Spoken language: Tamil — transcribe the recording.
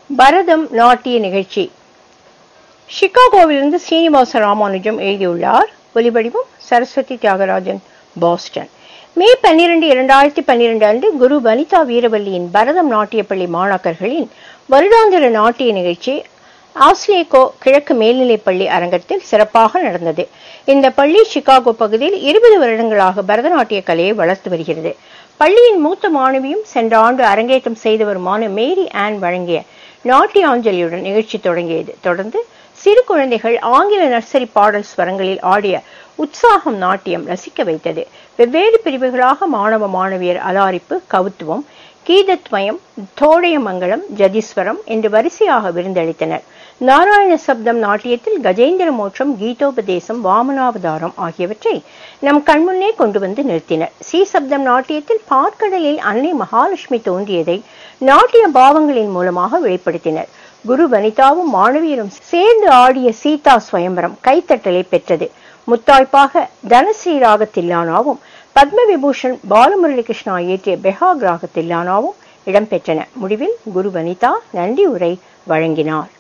பரதம் நாட்டிய நிகழ்ச்சி சிகாகோவிலிருந்து சீனிவாச ராமானுஜம் எழுதியுள்ளார் ஒலிவடிவம் சரஸ்வதி தியாகராஜன் பாஸ்டன் மே பன்னிரண்டு இரண்டாயிரத்தி பன்னிரண்டு அன்று குரு வனிதா வீரவல்லியின் பரதம் நாட்டிய பள்ளி மாணாக்கர்களின் வருடாந்திர நாட்டிய நிகழ்ச்சி ஆஸ்லேகோ கிழக்கு மேல்நிலைப் பள்ளி அரங்கத்தில் சிறப்பாக நடந்தது இந்த பள்ளி சிகாகோ பகுதியில் இருபது வருடங்களாக பரதநாட்டிய கலையை வளர்த்து வருகிறது பள்ளியின் மூத்த மாணவியும் சென்ற ஆண்டு அரங்கேற்றம் செய்தவருமான மேரி ஆன் வழங்கிய நாட்டியாஞ்சலியுடன் நிகழ்ச்சி தொடங்கியது தொடர்ந்து சிறு குழந்தைகள் ஆங்கில நர்சரி பாடல் ஸ்வரங்களில் ஆடிய உற்சாகம் நாட்டியம் ரசிக்க வைத்தது வெவ்வேறு பிரிவுகளாக மாணவ மாணவியர் அலாரிப்பு கவுத்துவம் கீதத்வயம் தோடையமங்கலம் ஜதீஸ்வரம் என்று வரிசையாக விருந்தளித்தனர் நாராயண சப்தம் நாட்டியத்தில் கஜேந்திர மோட்சம் கீதோபதேசம் வாமனாவதாரம் ஆகியவற்றை நம் கண்முன்னே கொண்டு வந்து நிறுத்தினர் சி சப்தம் நாட்டியத்தில் பார்க்கடலில் அன்னை மகாலட்சுமி தோன்றியதை நாட்டிய பாவங்களின் மூலமாக வெளிப்படுத்தினர் குரு வனிதாவும் மாணவியரும் சேர்ந்து ஆடிய சீதா ஸ்வயம்பரம் கைத்தட்டலை பெற்றது முத்தாய்ப்பாக தனஸ்ரீ ராக தில்லானாவும் பத்ம விபூஷன் பாலமுரளி கிருஷ்ணா இயற்றிய பெஹாக் ராக தில்லானாவும் இடம்பெற்றன முடிவில் குரு வனிதா நன்றி உரை வழங்கினார்